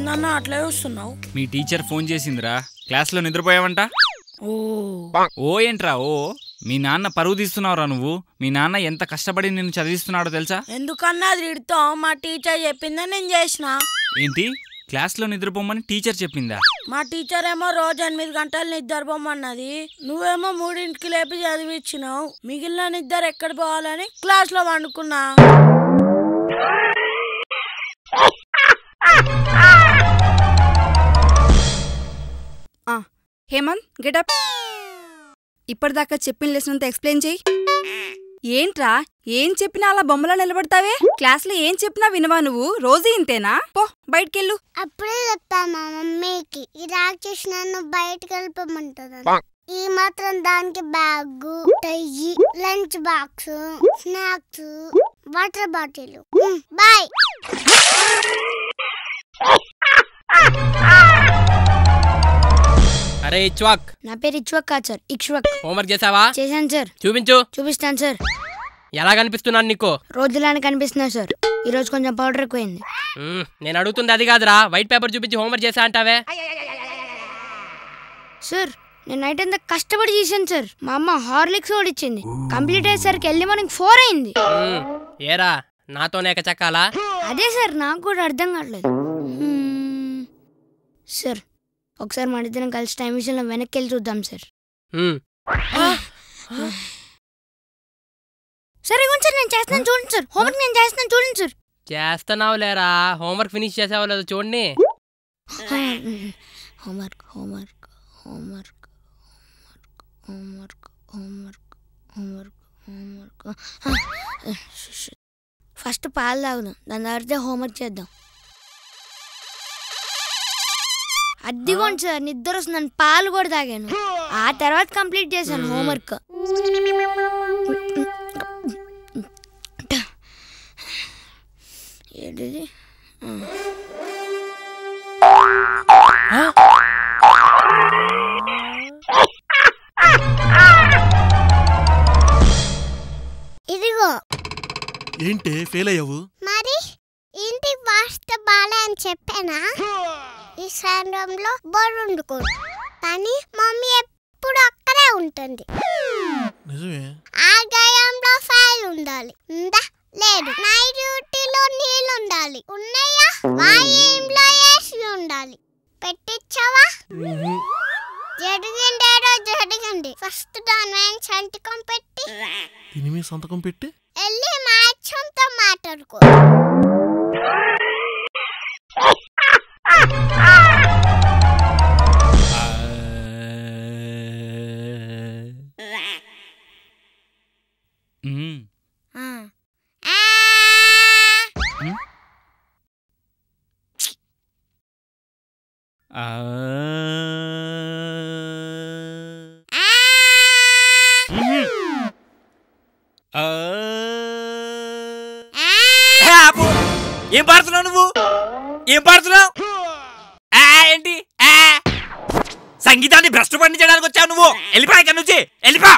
ఏందన్న అట్లా చూస్తున్నావు మీ టీచర్ ఫోన్ చేసిందిరా క్లాస్లో నిద్రపోయావంట ఓ ఓ ఏంట్రా ఓ మీ నాన్న పరువు తీస్తున్నావురా నువ్వు మీ నాన్న ఎంత కష్టపడి నిన్ను చదివిస్తున్నాడో తెలుసా ఎందుకన్నా తిడతాం మా టీచర్ చెప్పిందే నేను చేసిన ఏంటి క్లాస్లో నిద్రపోమని టీచర్ చెప్పిందా మా టీచర్ ఏమో రోజు ఎనిమిది గంటలు నిద్రపోమన్నది నువ్వేమో మూడింటికి లేపి చదివిచ్చినావు మిగిలిన నిద్ర ఎక్కడ పోవాలని క్లాస్ లో వండుకున్నా ఆ, హేమంత్ గెటప్ ఇప్పటిదాకా చెప్పిన లెసన్ అంతా ఎక్స్ప్లెయిన్ చేయి ఏంట్రా ఏం చెప్పినా అలా బొమ్మలా నిలబడతావే క్లాస్లో ఏం చెప్పినా వినవా నువ్వు రోజు ఇంతేనా పో బయటికెళ్ళు అప్పుడే చెప్తా మా మమ్మీకి ఈ రాక్షసి నన్ను బయటకు వెళ్ళిపోమంటుంది ఈ మాత్రం దానికి bag tie lunch box snacks water bottle bye అరే ఇచ్వాక్ నా పేరు ఇచ్వక్ కాదు సార్ ఇక్ష్వక్ హోంవర్క్ చేసావా చేశాను సార్ చూపించు చూపిస్తాను సార్ ఎలా కనిపిస్తున్నాను నీకు రోజులానే కనిపిస్తున్నా సార్ ఈ రోజు కొంచెం పౌడర్ ఎక్కువైంది మ్మ్, నేను అడుగుతుంది అది కాదురా వైట్ పేపర్ చూపించి హోంవర్క్ చేసా అంటావే సార్ నేను నైట్ అంతా కష్టపడి చేశాను సార్ మా అమ్మ హార్లిక్స్ కూడా ఇచ్చింది కంప్లీట్ అయ్యేసరికి ఎర్లీ మార్నింగ్ ఫోర్ అయింది మ్మ్, ఏరా నాతోనే చెక్కాలా అదే సార్ నాకు కూడా అర్థం కావట్లేదు హ్మ్. సార్ ఒకసారి మన ఇద్దరం కలిసి టైం విషయంలో వెనక్కి వెళ్ళి చూద్దాం సార్ మ్మ్, సరే ఇవ్వండి సార్ నేను చేస్తున్నాను చూడండి సార్ హోంవర్క్ నేను చేస్తున్నాను చూడండి సార్ చేస్తున్నావు లేరా హోంవర్క్ ఫినిష్ చేసావో లేదో చూడండి homework homework homework homework homework homework homework first పాలు తాగుదాం దాని తర్వాత హోంవర్క్ చేద్దాం అద్దిగోండి సార్ నిద్ర వస్తుందని పాలు కూడా తాగాను ఆ తర్వాత కంప్లీట్ చేశాను హోంవర్క్ ఏంటిది ఇదిగో ఏంటే ఫెయిల్ అయ్యావు మరి ఇంటి వాస్త బాలే అని చెప్పానా ఈ సంద్రంలో బోర్డు వండుకోడు కానీ మమ్మీ ఎప్పుడు అక్కడే ఉంటుంది నిజమే ఆ గయంలో ఫైల్ ఉండాలి ఉందా లేదు నైట్ డ్యూటీలో నీళ్ళు ఉండాలి ఉన్నాయా వాయింలో ఏసీ ఉండాలి పెట్టించావా జరిగిందేదో జరిగింది ఫస్ట్ దాని మీద సంతకం పెట్టి దీని మీద సంతకం పెట్టి వెళ్ళి మా అచ్చంతో మాట్లాడుకో మ్మ్. ఆ. ఆ. మ్మ్. ఆ. ఏ, ఆపు. ఏం పాడుతున్నావు నువ్వు ఏం పాడుతున్నావు ఆ, ఏంటి ఆ. సంగీతాన్ని భ్రష్టు పండించడానికి వచ్చావు నువ్వు వెళ్ళిపో ఇక్కడ నుంచి వెళ్ళిపో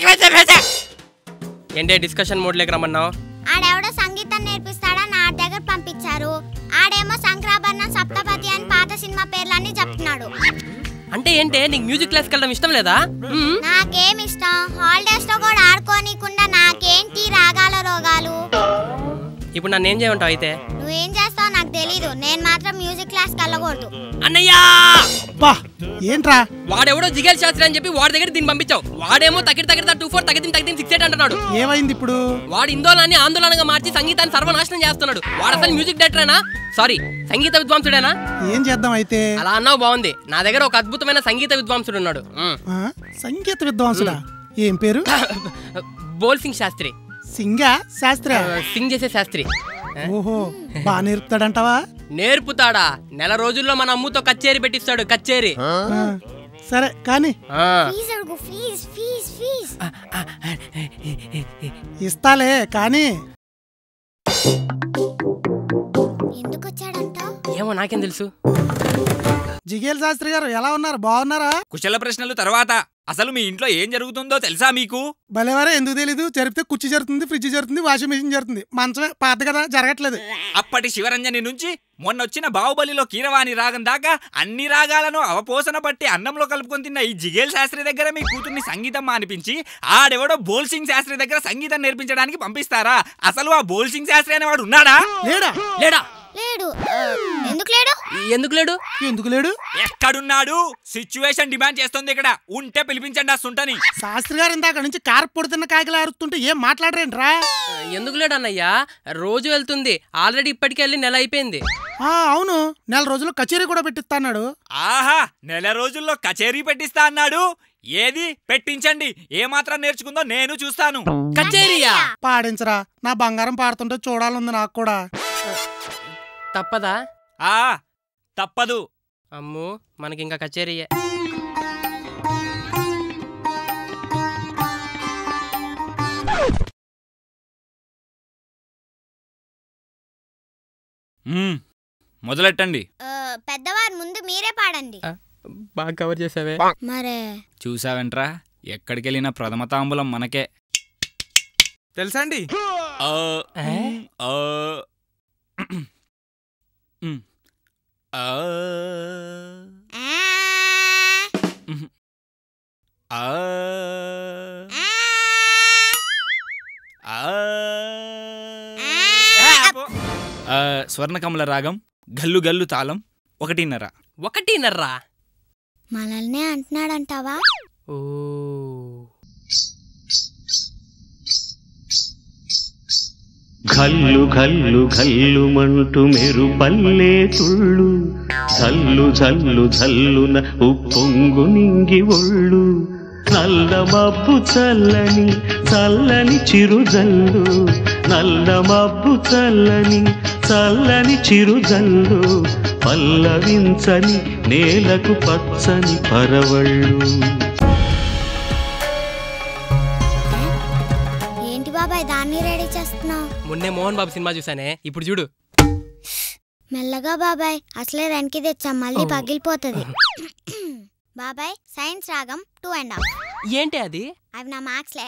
ఏంటే డిస్కషన్ మోడ్లోకి రమ్మన్నావు ఆడెవడో సంగీతం నేర్పిస్తాడా నా దగ్గర పంపించారు ఆడేమో సంక్రాభరణం సప్తపతి అని పాత సినిమా పేర్లన్నీ చెప్తున్నాడు అంటే ఏంటే నీకు మ్యూజిక్ క్లాస్కి వెళ్ళడం ఇష్టం లేదా మ్మ్. నాకేం ఇష్టం హాలిడేస్ లో కూడా ఆడుకోనీకుండా నాకేంటి రాగాల రోగాలు ఇప్పుడు నన్ను ఏం చేయమంటావు అయితే నువ్వేం చేస్తావో నాకు తెలీదు నేను మాత్రం మ్యూజిక్ క్లాస్కి వెళ్ళకూడదు అన్నయ్యా బా ఏంట్రా వాడెవడో జిగేల్ శాస్త్రి అని చెప్పి వాడి దగ్గర దీన్ని పంపించావు వాడేమో తగిడి తగిడి టూ ఫోర్ తగ్గిన తగ్గిన సిక్స్ ఎయిట్ అంటున్నాడు ఏమైంది ఇప్పుడు వాడు ఇందోలాన్ని ఆందోళనగా మార్చి సంగీతాన్ని సర్వనాశనం చేస్తున్నాడు వాడు అసలు మ్యూజిక్ డైరెక్టరేనా సారీ సంగీత విద్వాంసుడేనా ఏం చేద్దాం అయితే అలా అన్నావు బాగుంది నా దగ్గర ఒక అద్భుతమైన సంగీత విద్వాంసుడు ఉన్నాడు మ్. ఆ? సంగీత విద్వాంసుడా ఏం పేరు బోల్ సింగ్ శాస్త్రి సింగా శాస్త్రి ఆ, సింగ్ చేసే శాస్త్రి ఓహో బా నేర్పుతాడంటావా నేర్పుతాడా నెల రోజుల్లో మన అమ్ముతో కచ్చేరి పెట్టిస్తాడు కచ్చేరి ఆ, సరే కానీ ఆ. ఫీజు అడుగు ఫీజ్ ఫీజ్ ఫీజ్ ఇస్తాలే కానీ ఎందుకు వచ్చాడంటావు ఏమో నాకేం తెలుసు జిగేల్ శాస్త్రి గారు ఎలా ఉన్నారు బాగున్నారా కుశల ప్రశ్నలు తర్వాత అసలు మీ ఇంట్లో ఏం జరుగుతుందో తెలుసా మీకు భలేవారా ఎందుకు తెలీదు జరిపితే కుర్చీ జరుగుతుంది ఫ్రిడ్జ్ జరుగుతుంది వాషింగ్ మెషిన్ జరుగుతుంది మంచమే పాత కదా జరగట్లేదు అప్పటి శివరంజని నుంచి మొన్నొచ్చిన బాహుబలిలో కీరవాణి రాగం దాకా అన్ని రాగాలను అవపోసన పట్టి అన్నంలో కలుపుకొని తిన్న ఈ జిగేల్ శాస్త్రి దగ్గర మీ కూతుర్ని సంగీతం అనిపించి ఆడెవడో బోల్ సింగ్ శాస్త్రి దగ్గర సంగీతం నేర్పించడానికి పంపిస్తారా అసలు ఆ బోల్ సింగ్ శాస్త్రి అనేవాడు ఉన్నాడా లేడా లేడా లేడు ఆ, ఎందుకు లేడు ఎందుకు లేడు ఎందుకు లేడు ఎక్కడున్నాడు సిచ్యువేషన్ డిమాండ్ చేస్తుంది ఇక్కడ ఉంటే పిలిపించండి ఆ సుంటని శాస్త్రి గారు ఇందాక నుంచి కార్ పొడుతున్న కాయకలు అరుస్తుంటే ఏం మాట్లాడరేంట్రా ఎందుకు లేడు అన్నయ్య రోజు వెళ్తుంది ఆల్రెడీ ఇప్పటికి వెళ్ళి నెల అయిపోయింది ఆ అవును నెల రోజులు కచేరీ కూడా పెట్టిస్తా అన్నాడు ఆహా నెల రోజుల్లో కచేరీ పెట్టిస్తా అన్నాడు ఏది పెట్టించండి ఏ మాత్రం నేర్చుకుందో నేను చూస్తాను కచేరియా పాడించరా నా బంగారం పాడుతుంటే చూడాలంది నాకు కూడా తప్పదా ఆ తప్పదు అమ్ము మనకి ఇంకా కచేరీయే మ్మ్, మొదలెట్టండి ఆ, పెద్దవారు ముందు మీరే పాడండి బాగా కవర్ చేసావే మరే చూసావెంట్రా ఎక్కడికెళ్ళినా ప్రథమ తాంబూలం మనకే తెలుసా అండి ఆ, ఏ? ఆ, మ్, ఆ, ఆ, ఆ, ఆ, ఆ. ఆ. ఆ, స్వర్ణకమల రాగం గల్లు గల్లు తాళం ఒకటిన్నర ఒకటి నర్రా మనల్నే అంటున్నాడంటావా ఓ ఘల్లు ఘల్లు ఘల్లుమంటూ మెరుపల్లే తుళ్ళు జల్లు జల్లు జల్లున ఉప్పొంగు నింగి ఒళ్ళు నల్ల మబ్బు చల్లని చల్లని చిరుజల్లు నల్ల మబ్బు చల్లని చల్లని చిరుజల్లు పల్లవించని నేలకు పచ్చని పరవళ్ళు ఏంటి బాబాయ్ దాన్ని రెడీ చేస్తున్నావు మొన్నే మోహన్ బాబు సినిమా చూసానే ఇప్పుడు చూడు మెల్లగా బాబాయ్ అసలే వెనక్కి తెచ్చాం మళ్ళీ పగిలిపోతుంది బాబాయ్ సైన్స్ రాగం టూ అండ్ హాఫ్ ఏంటి అది అవి నా మార్క్స్లే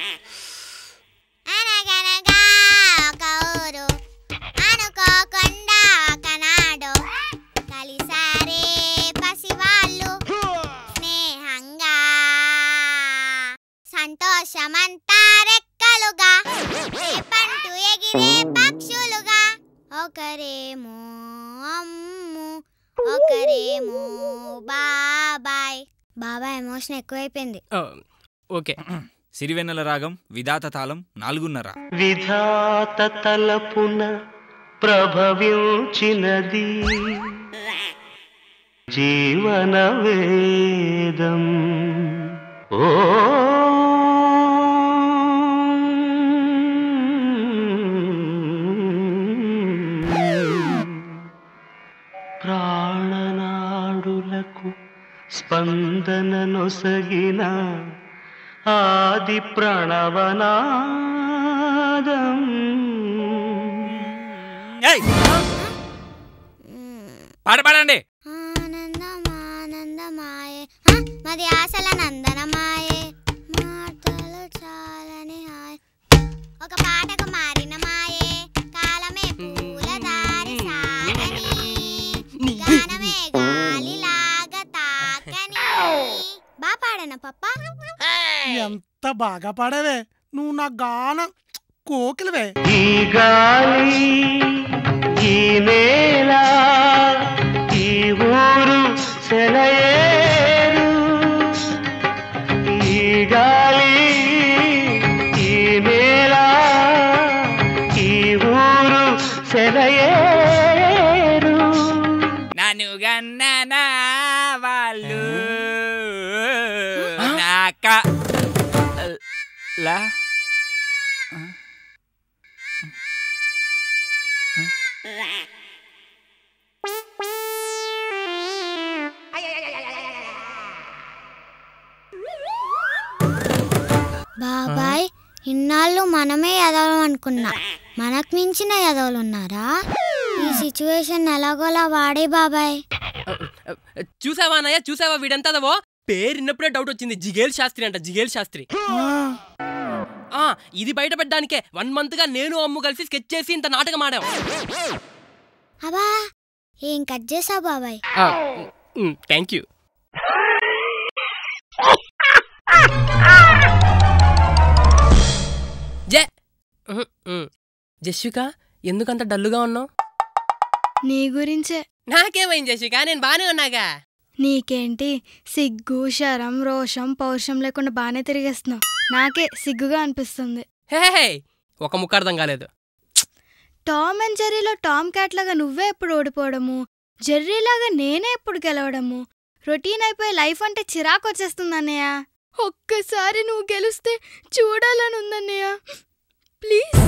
అనగనగా ఒక ఊరు అనుకోకుండా ఒకనాడు కలిసారే పసివాళ్ళు స్నేహంగా సంతోషమంతా రెక్కలుగా పంటూ ఎగిరే పక్షులుగా ఒకరేమో అమ్ము ఒకరేమో బాబాయ్ బాబాయ్ ఎమోషన్ ఎక్కువైపోయింది ఓ, ఓకే సిరివెన్నెల రాగం విధాత తాళం నాలుగున్నర విధాత తలపున ప్రభవించినది జీవన వేదం ఓ ప్రాణనాడులకు స్పందన నొసగిన ఆది ప్రణవనాదం ఏయ్! పాట పాడండి ఆనందం ఆనందమాయే ఆ, మది ఆశల నందనమాయే మాటలు చాలని హాయ్ ఒక పాటకు మారిన మాయే కాలమే పూల దారి సాగని గానమే గాలిలాగా తాకని బా పాడన పప్ప ఎంత బాగా పాడావే నువ్వు నా గానం కోకిలవే ఈ గాలి ఈ నేల ఈ ఊరు సెలయేరు ఈ గాలి ఈ నేల ఈ ఊరు సెలయేరు నన్ను గన్నా వాళ్ళు నాక లా బాబాయ్ ఇన్నాళ్ళు మనమే ఎదవం అనుకున్నా మనకు మించిన ఎదవలు ఉన్నారా ఈ సిచ్యువేషన్ ఎలాగోలా వాడే బాబాయ్ చూసావా అన్నయ్య చూసావా వీడంతదవో పేరు విన్నప్పుడే డౌట్ వచ్చింది జిగేల్ శాస్త్రి అంట జిగేల్ శాస్త్రి ఆ ఇది బయట పెట్టడానికే వన్ మంత్ గా నేను అమ్ము కలిసి స్కెచ్ చేసి ఇంత నాటకం ఆడాం అబ్బా ఏం కట్ చేసావు బాబాయ్ థ్యాంక్ యూ జే ఉహు, ఉమ్. జస్విక ఎందుకంత డల్లుగా ఉన్నావు నీ గురించే నాకేమైంది జస్విక నేను బానే ఉన్నాగా నీకేంటి సిగ్గు శరం రోషం పౌరుషం లేకుండా బాగానే తిరిగేస్తున్నావు నాకే సిగ్గుగా అనిపిస్తుంది హే హే, ఒక ముక్క అర్థం కాలేదు టామ్ అండ్ జెర్రీలో టామ్ క్యాట్ లాగా నువ్వే ఎప్పుడు ఓడిపోవడము జెర్రీలాగా నేనే ఎప్పుడు గెలవడము రొటీన్ అయిపోయి లైఫ్ అంటే చిరాకు వచ్చేస్తుంది అన్నయ్య ఒక్కసారి నువ్వు గెలిస్తే చూడాలని ఉందన్నయ్య ప్లీజ్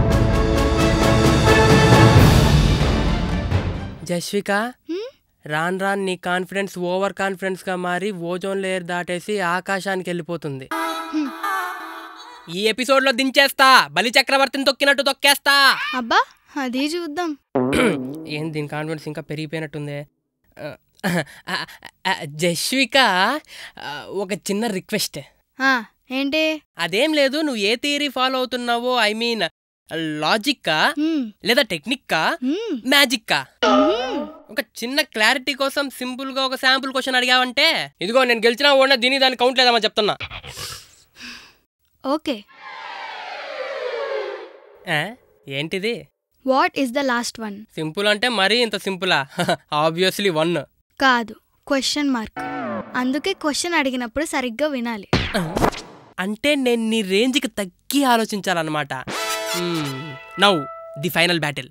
జస్విక హ్మ్? రాన్ రాన్ నీ కాన్ఫిడెన్స్ ఓవర్ కాన్ఫిడెన్స్ గా మారి ఓజోన్ లేయర్ దాటేసి ఆకాశానికి వెళ్ళిపోతుంది హ్మ్. ఈ ఎపిసోడ్ లో దించేస్తా బలి చక్రవర్తిని తొక్కినట్టు తొక్కేస్తా అబ్బా అది చూద్దాం ఏం దీని కాన్ఫిడెన్స్ ఇంకా పెరిగిపోయినట్టుంది ఆ, ఆ, ఆ, జస్విక ఆ, ఒక చిన్న రిక్వెస్ట్ ఆ, ఏంటి అదేం లేదు నువ్వు ఏ థియరీ ఫాలో అవుతున్నావో ఐ మీన్ లాజిక్కా హ్మ్, లేదా టెక్నిక్కా హ్మ్, మ్యాజిక్కా హ్మ్. ఒక చిన్న క్లారిటీ కోసం సింపుల్ గా ఒక శాంపుల్ క్వశ్చన్ అడిగావంటే ఇదిగో నేను గెలిచినా ఓడినా దీని దాని కౌంట్ లేదమ్మా చెప్తున్నా ఓకే ఆ, ఏంటిది what is the last one simple అంటే మరీ ఇంత సింపులా ఆబ్వియస్లీ వన్ కాదు క్వశ్చన్ మార్క్ అందుకే క్వశ్చన్ అడిగినప్పుడు సరిగ్గా వినాలి అంటే నేను నీ రేంజ్కి తగ్గి ఆలోచించాలన్నమాట now the final battle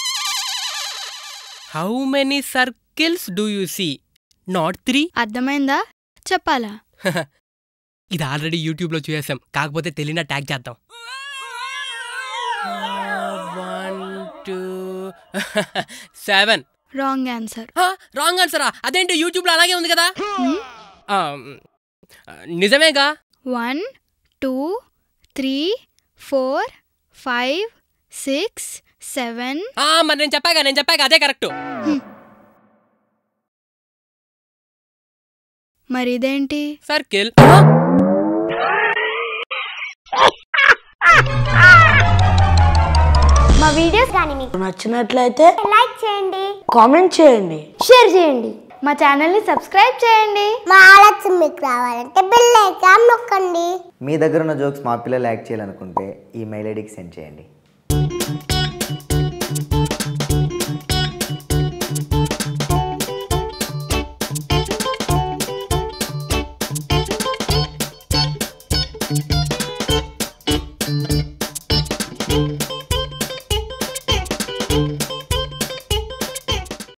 how many circles do you see not three అర్థమైందా చెప్పాలా ఇది ఆల్రెడీ యూట్యూబ్లో చూసేసాం కాకపోతే తెలియన ట్యాగ్ చేద్దాం one two seven wrong answer wrong ఆన్సరా అదేంటి యూట్యూబ్లో అలాగే ఉంది కదా ఆ, నిజమేగా one two three four five six seven ఆ, మరి నేను చెప్పాగా నేను చెప్పాగా అదే కరెక్ట్ మరి ఇదేంటి సర్కిల్ మా వీడియోస్ కానీ మీకు నచ్చినట్లయితే లైక్ చేయండి కామెంట్ చేయండి షేర్ చేయండి మా ఛానల్ని సబ్స్క్రైబ్ చేయండి మా ఆలస్యం మీకు రావాలంటే బిల్ ఐకాన్ నొక్కండి మీ దగ్గర ఉన్న జోక్స్ మా పిల్లలు యాక్ట్ చేయాలనుకుంటే ఈ మెయిల్ ఐడికి సెండ్ చేయండి Thank you.